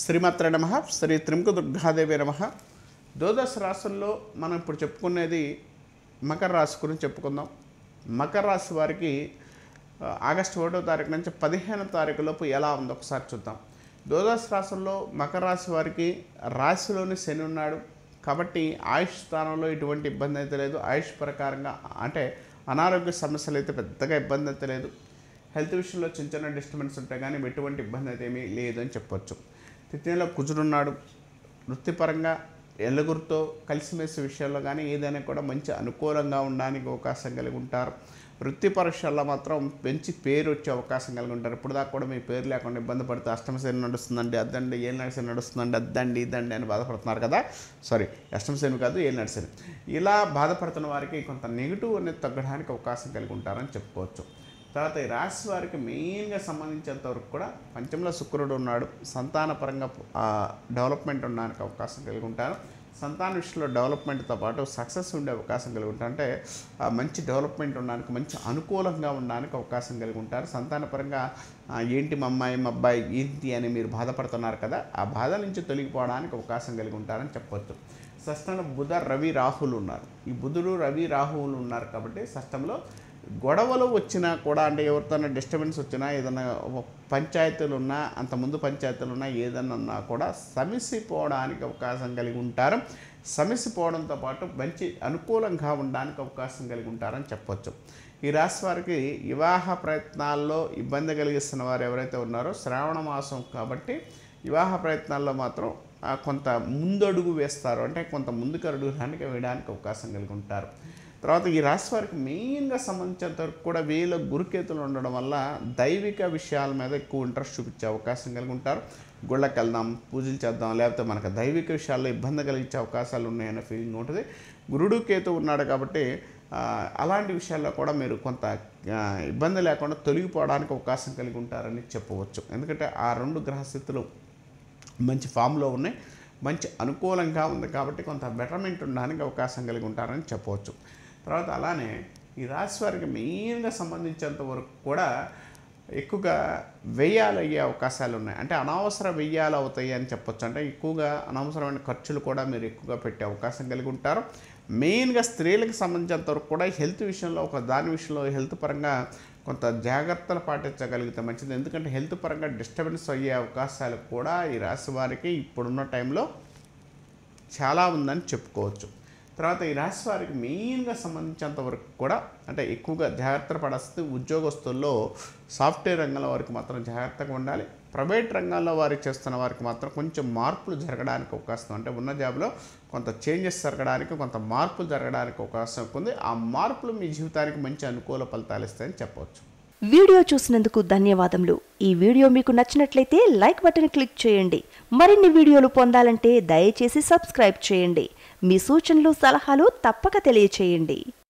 శ్రీమాత్ర నమ శ్రీ త్రిముఖ దుర్గాదేవి నమ ద్వాదశ రాశుల్లో మనం ఇప్పుడు చెప్పుకునేది మకర రాశి గురించి చెప్పుకుందాం మకర రాశి వారికి ఆ, ఆగస్టు ఒకటో తారీఖు నుంచి పదిహేనో తారీఖు లోపు ఎలా ఉందో ఒకసారి చూద్దాం ద్వాదశ రాశుల్లో మకర రాశి వారికి రాశిలోని శని ఉన్నాడు కాబట్టి ఆయుష్ స్థానంలో ఎటువంటి ఇబ్బంది అయితే లేదు ఆయుష్ ప్రకారంగా అంటే అనారోగ్య సమస్యలు అయితే పెద్దగా ఇబ్బంది అయితే లేదు హెల్త్ విషయంలో చిన్న చిన్న డిస్టర్బెన్స్ ఉంటాయి కానీ ఎటువంటి ఇబ్బంది అయితే ఏమీ లేదు అని చెప్పొచ్చు తిథిలో కుజుడున్నాడు వృత్తిపరంగా ఎలుగురితో కలిసిమెలిసి విషయాల్లో కానీ ఏదైనా కూడా మంచి అనుకూలంగా ఉండడానికి అవకాశం కలిగి ఉంటారు వృత్తి పరీక్షల్లో మాత్రం మంచి పేరు వచ్చే అవకాశం కలిగి ఉంటారు ఇప్పుడు దాకా కూడా మీ పేరు లేకుండా ఇబ్బంది పడితే అష్టమ శని నడుస్తుందండి అద్దండి ఏం నడిసి నడుస్తుందండి అద్దండి ఇద్దండి అని బాధపడుతున్నారు కదా సారీ అష్టమ శని కాదు ఏం నడిసని ఇలా బాధపడుతున్న వారికి కొంత నెగిటివ్ అనేది తగ్గడానికి అవకాశం కలిగి ఉంటారని చెప్పుకోవచ్చు తర్వాత ఈ రాశి వారికి మెయిన్గా సంబంధించినంత వరకు కూడా పంచంలో శుక్రుడు ఉన్నాడు సంతానపరంగా ఆ, డెవలప్మెంట్ ఉండడానికి అవకాశం కలిగి ఉంటారు సంతాన విషయంలో డెవలప్మెంట్తో పాటు సక్సెస్ ఉండే అవకాశం కలిగి ఉంటారు అంటే ఆ, మంచి డెవలప్మెంట్ ఉండడానికి మంచి అనుకూలంగా ఉండడానికి అవకాశం కలిగి ఉంటారు సంతానపరంగా ఆ, ఏంటి మా అమ్మాయి మా అబ్బాయి ఏంటి అని మీరు బాధపడుతున్నారు కదా ఆ బాధ నుంచి తొలగిపోవడానికి అవకాశం కలిగి ఉంటారని చెప్పొచ్చు షష్టంలో బుధ రవి రాహులు ఉన్నారు ఈ బుధుడు రవి రాహువులు ఉన్నారు కాబట్టి షష్టంలో గొడవలు వచ్చినా కూడా అంటే ఎవరితోనైనా డిస్టర్బెన్స్ వచ్చినా ఏదైనా పంచాయతీలు ఉన్నా అంతకుముందు పంచాయతీలు ఉన్నా ఏదైనా ఉన్నా కూడా సమిసిపోవడానికి అవకాశం కలిగి ఉంటారు సమిసిపోవడంతో పాటు మంచి అనుకూలంగా ఉండడానికి అవకాశం కలిగి ఉంటారని చెప్పొచ్చు ఈ రాశి వారికి వివాహ ప్రయత్నాల్లో ఇబ్బంది కలిగిస్తున్న వారు ఎవరైతే ఉన్నారో శ్రావణ మాసం కాబట్టి వివాహ ప్రయత్నాల్లో మాత్రం ఆ, కొంత ముందడుగు వేస్తారు అంటే కొంత ముందుకు అడుగు వెనక వేయడానికి అవకాశం కలిగి ఉంటారు తర్వాత ఈ రాశి వారికి మెయిన్గా సంబంధించినంత వరకు కూడా వేలో గురుకేతులు ఉండడం వల్ల దైవిక విషయాల మీద ఎక్కువ ఇంట్రెస్ట్ చూపించే అవకాశం కలిగి ఉంటారు గుళ్ళకి వెళ్దాం పూజలు చేద్దాం లేకపోతే మనకు దైవిక విషయాల్లో ఇబ్బంది కలిగించే అవకాశాలు ఉన్నాయనే ఫీలింగ్ ఉంటుంది గురుడు కేతు ఉన్నాడు కాబట్టి ఆ, అలాంటి విషయాల్లో కూడా మీరు కొంత ఆ, ఇబ్బంది లేకుండా తొలగిపోవడానికి అవకాశం కలిగి ఉంటారని చెప్పవచ్చు ఎందుకంటే ఆ రెండు గ్రహస్థితులు మంచి ఫామ్లో ఉన్నాయి మంచి అనుకూలంగా ఉంది కాబట్టి కొంత బెటర్మెంట్ ఉండడానికి అవకాశం కలిగి ఉంటారని చెప్పవచ్చు తర్వాత అలానే ఈ రాశి వారికి మెయిన్గా సంబంధించినంత వరకు కూడా ఎక్కువగా వ్యయాలు అయ్యే అవకాశాలు ఉన్నాయి అంటే అనవసర వ్యయాలు అవుతాయి అని చెప్పొచ్చు అంటే ఎక్కువగా అనవసరమైన ఖర్చులు కూడా మీరు ఎక్కువగా పెట్టే అవకాశం కలిగి ఉంటారు మెయిన్గా స్త్రీలకు సంబంధించినంత వరకు కూడా హెల్త్ విషయంలో ఒక దాని విషయంలో హెల్త్ పరంగా కొంత జాగ్రత్తలు పాటించగలిగితే మంచిది ఎందుకంటే హెల్త్ పరంగా డిస్టర్బెన్స్ అయ్యే అవకాశాలు కూడా ఈ రాశి వారికి ఇప్పుడున్న టైంలో చాలా ఉందని చెప్పుకోవచ్చు తర్వాత ఈ రాశి వారికి మెయిన్గా సంబంధించినంత వరకు కూడా అంటే ఎక్కువగా జాగ్రత్త పడాల్సింది ఉద్యోగస్తుల్లో సాఫ్ట్వేర్ రంగంలో వారికి మాత్రం జాగ్రత్తగా ఉండాలి ప్రైవేట్ రంగాల్లో వారికి చేస్తున్న వారికి మాత్రం కొంచెం మార్పులు జరగడానికి అవకాశం అంటే ఉన్న జాబ్లో కొంత చేంజెస్ జరగడానికి కొంత మార్పులు జరగడానికి అవకాశం ఉంది ఆ మార్పులు మీ జీవితానికి మంచి అనుకూల ఫలితాలు ఇస్తాయని చెప్పవచ్చు వీడియో చూసినందుకు ధన్యవాదములు ఈ వీడియో మీకు నచ్చినట్లయితే లైక్ బటన్ క్లిక్ చేయండి మరిన్ని వీడియోలు పొందాలంటే దయచేసి సబ్స్క్రైబ్ చేయండి మీ సూచనలు సలహాలు తప్పక తెలియచేయండి